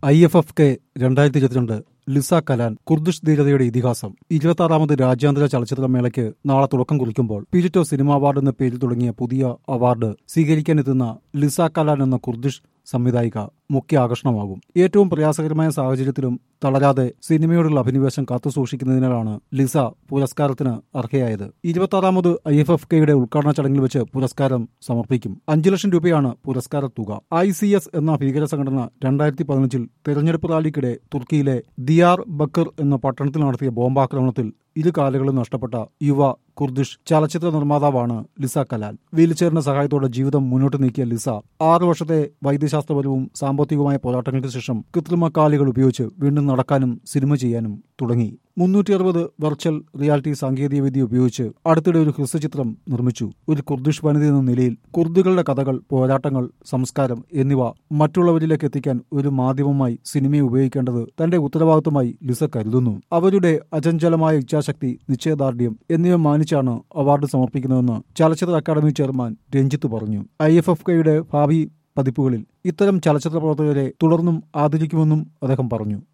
I F F K രണ്ടായിരത്തി ഇരുപത്തിരണ്ട് Lisa കലാൻ Kurdish ധീരതയുടെ ഇതിഹാസം ഇരുപത്തി രാജ്യാന്തര ചലച്ചിത്രമേളയ്ക്ക് നാളെ തുടക്കം കുറിക്കുമ്പോൾ പിരിറ്റോ സിനിമ അവാർഡ് എന്ന പേരിൽ തുടങ്ങിയ പുതിയ അവാർഡ് സ്വീകരിക്കാനെത്തുന്ന ലിസ കലാൻ എന്ന കുർദിഷ് സംവിധായിക മുഖ്യ ആകർഷണമാകും ഏറ്റവും പ്രയാസകരമായ സാഹചര്യത്തിലും തളരാതെ സിനിമയോടുള്ള അഭിനിവേശം കാത്തുസൂക്ഷിക്കുന്നതിനാലാണ് ലിസ പുരസ്കാരത്തിന് അർഹയായത് ഇരുപത്തി ഐ എഫ് എഫ് കെയുടെ ഉദ്ഘാടന ചടങ്ങിൽ വെച്ച് പുരസ്കാരം സമർപ്പിക്കും അഞ്ചു ലക്ഷം രൂപയാണ് പുരസ്കാര തുക ഐ സി എസ് എന്ന ഭീകര സംഘടന രണ്ടായിരത്തി പതിനഞ്ചിൽ തെരഞ്ഞെടുപ്പ് റാലിക്കിടെ തുർക്കിയിലെ ദിയാർ ബക്കർ എന്ന പട്ടണത്തിൽ നടത്തിയ ബോംബാക്രമണത്തിൽ ഇരു കാലുകളും നഷ്ടപ്പെട്ട യുവ കുർദിഷ് ചലച്ചിത്ര നിർമ്മാതാവാണ് ലിസ കലാൽ വീൽചെയറിന്റെ സഹായത്തോടെ ജീവിതം മുന്നോട്ട് നീക്കിയ ലിസ ആറു വർഷത്തെ വൈദ്യശാസ്ത്രപരവും സാമ്പത്തികവുമായ പോരാട്ടങ്ങൾക്ക് ശേഷം കൃത്രിമ കാലുകൾ ഉപയോഗിച്ച് വീണ്ടും നടക്കാനും സിനിമ ചെയ്യാനും തുടങ്ങി മുന്നൂറ്റി അറുപത് വെർച്വൽ റിയാലിറ്റി സാങ്കേതികവിദ്യ ഉപയോഗിച്ച് അടുത്തിടെ ഒരു ഹ്രസ്വചിത്രം നിർമ്മിച്ചു ഒരു കുർദിഷ് വനിത എന്ന നിലയിൽ കുർദികളുടെ കഥകൾ പോരാട്ടങ്ങൾ സംസ്കാരം എന്നിവ മറ്റുള്ളവരിലേക്ക് എത്തിക്കാൻ ഒരു മാധ്യമമായി സിനിമയെ ഉപയോഗിക്കേണ്ടത് തന്റെ ഉത്തരവാദിത്വമായി ലിസ കരുതുന്നു അവരുടെ അചഞ്ചലമായ ഇച്ഛാശക്തി നിശ്ചയദാർഢ്യം എന്നിവ മാനിച്ചാണ് അവാർഡ് സമർപ്പിക്കുന്നതെന്ന് ചലച്ചിത്ര അക്കാദമി ചെയർമാൻ രഞ്ജിത്ത് പറഞ്ഞു ഐ എഫ് എഫ് കെയുടെ ഭാവി പതിപ്പുകളിൽ ഇത്തരം ചലച്ചിത്ര പ്രവർത്തകരെ തുടർന്നും ആദരിക്കുമെന്നും അദ്ദേഹം പറഞ്ഞു